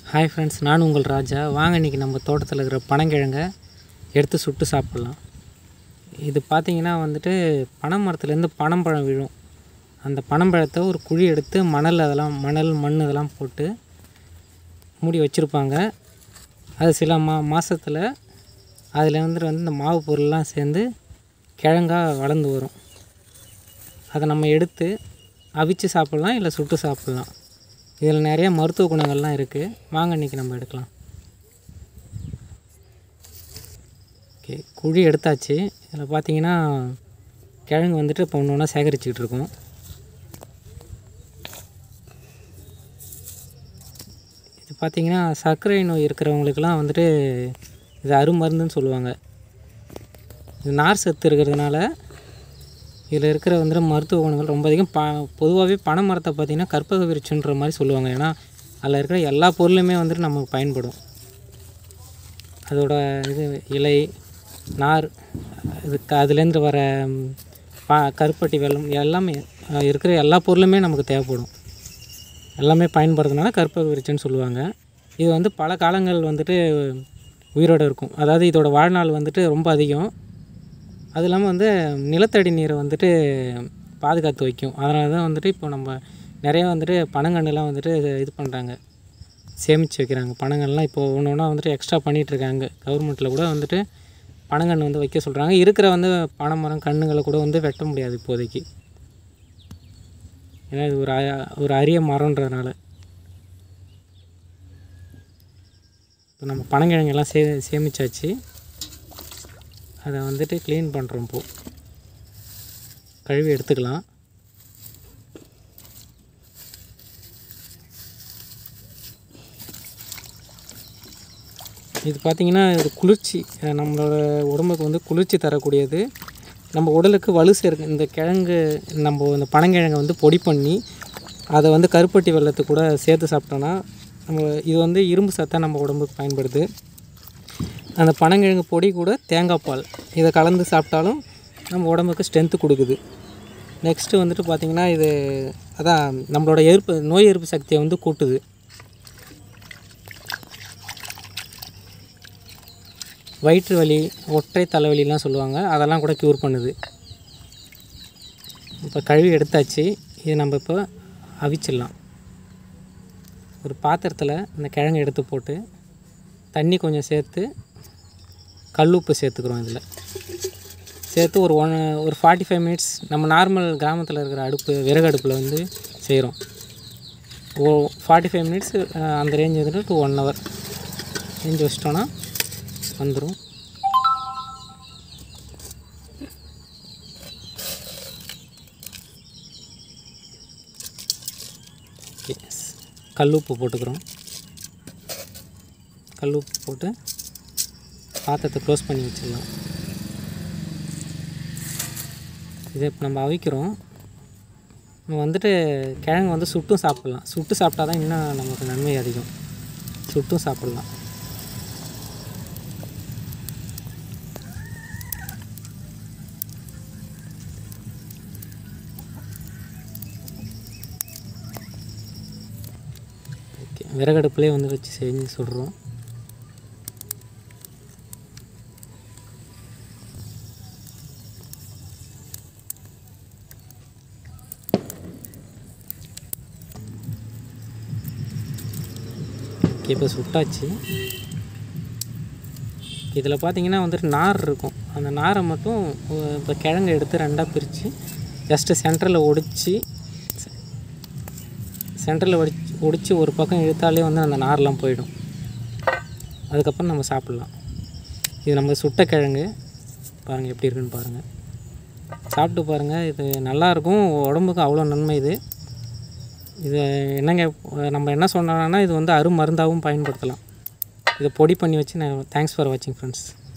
hi friends நான் உங்கள் ராஜா வாங்க இன்றைக்கி நம்ம தோட்டத்தில் இருக்கிற பனங்கிழங்க எடுத்து சுட்டு சாப்பிட்லாம் இது பார்த்திங்கன்னா வந்துட்டு பனை மரத்துலேருந்து பனம்பழம் விழும் அந்த பனம்பழத்தை ஒரு குழி எடுத்து மணல் அதெல்லாம் மணல் மண் இதெல்லாம் போட்டு மூடி வச்சுருப்பாங்க அது சில மா மாதத்தில் அதில் வந்துட்டு வந்து இந்த மாவு பொருள்லாம் சேர்ந்து கிழங்கா வளர்ந்து வரும் அதை நம்ம எடுத்து அவிச்சு சாப்பிட்லாம் இல்லை சுட்டு சாப்பிட்லாம் இதில் நிறைய மருத்துவ குணங்கள்லாம் இருக்குது வாங்க இன்றைக்கி நம்ம எடுக்கலாம் ஓகே குழி எடுத்தாச்சு இதில் பார்த்தீங்கன்னா கிழங்கு வந்துட்டு இப்போ ஒன்று ஒன்றா சேகரிச்சுக்கிட்டு இருக்கோம் இது பார்த்திங்கன்னா சர்க்கரை நோய் இருக்கிறவங்களுக்கெல்லாம் வந்துட்டு இது அருமருந்துன்னு சொல்லுவாங்க இது நார் சத்து இருக்கிறதுனால இதில் இருக்கிற வந்துட்டு மருத்துவ குணங்கள் ரொம்ப அதிகம் ப பொதுவாகவே பனை மரத்தை பார்த்திங்கன்னா கற்பக விருட்சன்ற மாதிரி சொல்லுவாங்க ஏன்னா அதில் இருக்கிற எல்லா பொருளுமே வந்துட்டு நமக்கு பயன்படும் அதோட இது இலை நார் இதுக்கு அதுலேருந்து வர ம், பா கருப்பட்டி வெல்லம் எல்லாமே அஹ், இருக்கிற எல்லா பொருளுமே நமக்கு தேவைப்படும் எல்லாமே பயன்படுறதுனால கற்பக விருட்சம்னு சொல்லுவாங்க இது வந்து பல காலங்கள் வந்துட்டு உயிரோடு இருக்கும் அதாவது இதோட வாழ்நாள் வந்துட்டு ரொம்ப அதிகம் அது இல்லாமல் வந்து நிலத்தடி நீரை வந்துட்டு பாதுகாத்து வைக்கும் அதனால தான் வந்துட்டு இப்போ நம்ம நிறையா வந்துட்டு பனங்கன்றுலாம் வந்துட்டு இது பண்ணுறாங்க சேமித்து வைக்கிறாங்க பனங்கள்லாம் இப்போ ஒன்று ஒன்றா வந்துட்டு எக்ஸ்ட்ரா பண்ணிகிட்ருக்காங்க கவர்மெண்ட்டில் கூட வந்துட்டு பனங்கன்று வந்து வைக்க சொல்கிறாங்க இருக்கிற வந்து பனை மரம் கன்றுகளை கூட வந்து வெட்ட முடியாது இப்போதைக்கு ஏன்னா இது ஒரு அ- ஒரு அரிய மரம்ன்றதுனால இப்போ நம்ம பனங்கிழங்கெல்லாம் சே சேமிச்சாச்சு அதை வந்துட்டு க்ளீன் பண்ணுறோம் இப்போ கழுவி எடுத்துக்கலாம் இது பார்த்திங்கன்னா இது குளிர்ச்சி அஹ் நம்மளோட உடம்புக்கு வந்து குளிர்ச்சி தரக்கூடியது நம்ம உடலுக்கு வலு சேர்க்க இந்த கிழங்கு நம்ம இந்த பனங்கிழங்கை வந்து பொடி பண்ணி அதை வந்து கருப்பட்டி வெள்ளத்து கூட சேர்த்து சாப்பிட்டோன்னா நம்ம இது வந்து இரும்பு சத்தாக நம்ம உடம்புக்கு பயன்படுது அந்த பனங்கிழங்கு பொடி கூட தேங்காய் பால் இதை கலந்து சாப்பிட்டாலும் நம்ம உடம்புக்கு ஸ்ட்ரென்த்து கொடுக்குது நெக்ஸ்ட்டு வந்துட்டு பார்த்திங்கன்னா இது அதான் நம்மளோட எதிர்ப்பு நோய் எதிர்ப்பு சக்தியை வந்து கூட்டுது வயிற்று வலி ஒற்றை தலைவலிலாம் சொல்லுவாங்க அதெல்லாம் கூட க்யூர் பண்ணுது இப்போ கழுவி எடுத்தாச்சு இது நம்ம இப்போ அவிச்சிடலாம் ஒரு பாத்திரத்தில் இந்த கிழங்கு எடுத்து போட்டு தண்ணி கொஞ்சம் சேர்த்து கல்லுப்பு சேர்த்துக்கிறோம் இதில் சேர்த்து ஒரு ஒன் ஒரு ஃபார்ட்டி ஃபைவ் மினிட்ஸ் நம்ம நார்மல் கிராமத்தில் இருக்கிற அடுப்பு விறகு அடுப்பில் வந்து செய்கிறோம் ஓ ஃபார்ட்டி ஃபைவ் மினிட்ஸ் அந்த ரேஞ்ச் வந்துட்டு டூ ஒன் ஹவர் ரேஞ்ச் வச்சிட்டோன்னா வந்துடும் ஓகே கல்லுப்பு போட்டுக்கிறோம் கல்லுப்பு போட்டு பாத்திரத்தை க்ளோஸ் பண்ணி வச்சிடலாம் இதை இப்போ நம்ம அவிக்கிறோம் நம்ம வந்துட்டு கிழங்கு வந்து சுட்டும் சாப்பிட்லாம் சுட்டு சாப்பிட்டா தான் இன்னும் நமக்கு நன்மை அதிகம் சுட்டும் சாப்பிட்லாம் ஓகே விறகடுப்புலேயே வந்து வச்சு செஞ்சு சுடுறோம் ஓகே இப்போ சுட்டாச்சு இதில் பார்த்தீங்கன்னா வந்துட்டு நார் இருக்கும் அந்த நாரை மட்டும் அஹ், இப்போ கிழங்கு எடுத்து ரெண்டாக பிரித்து ஜஸ்ட்டு சென்டரில் ஒடிச்சு சென்டரில் ஒடிச்சு ஒடிச்சு ஒரு பக்கம் இழுத்தாலே வந்து அந்த நார்லாம் போயிடும் அதுக்கப்புறம் நம்ம சாப்பிட்லாம் இது நம்ம சுட்ட கிழங்கு பாருங்கள் எப்படி இருக்குன்னு பாருங்கள் சாப்பிட்டு பாருங்கள் இது நல்லாயிருக்கும் உடம்புக்கு அவ்வளோ நன்மை இது இது என்னங்க நம்ம என்ன சொன்னோம்னா இது வந்து அருமருந்தாகவும் பயன்படுத்தலாம் இதை பொடி பண்ணி வச்சு நான் தேங்க்ஸ் ஃபார் வாட்சிங் ஃப்ரெண்ட்ஸ்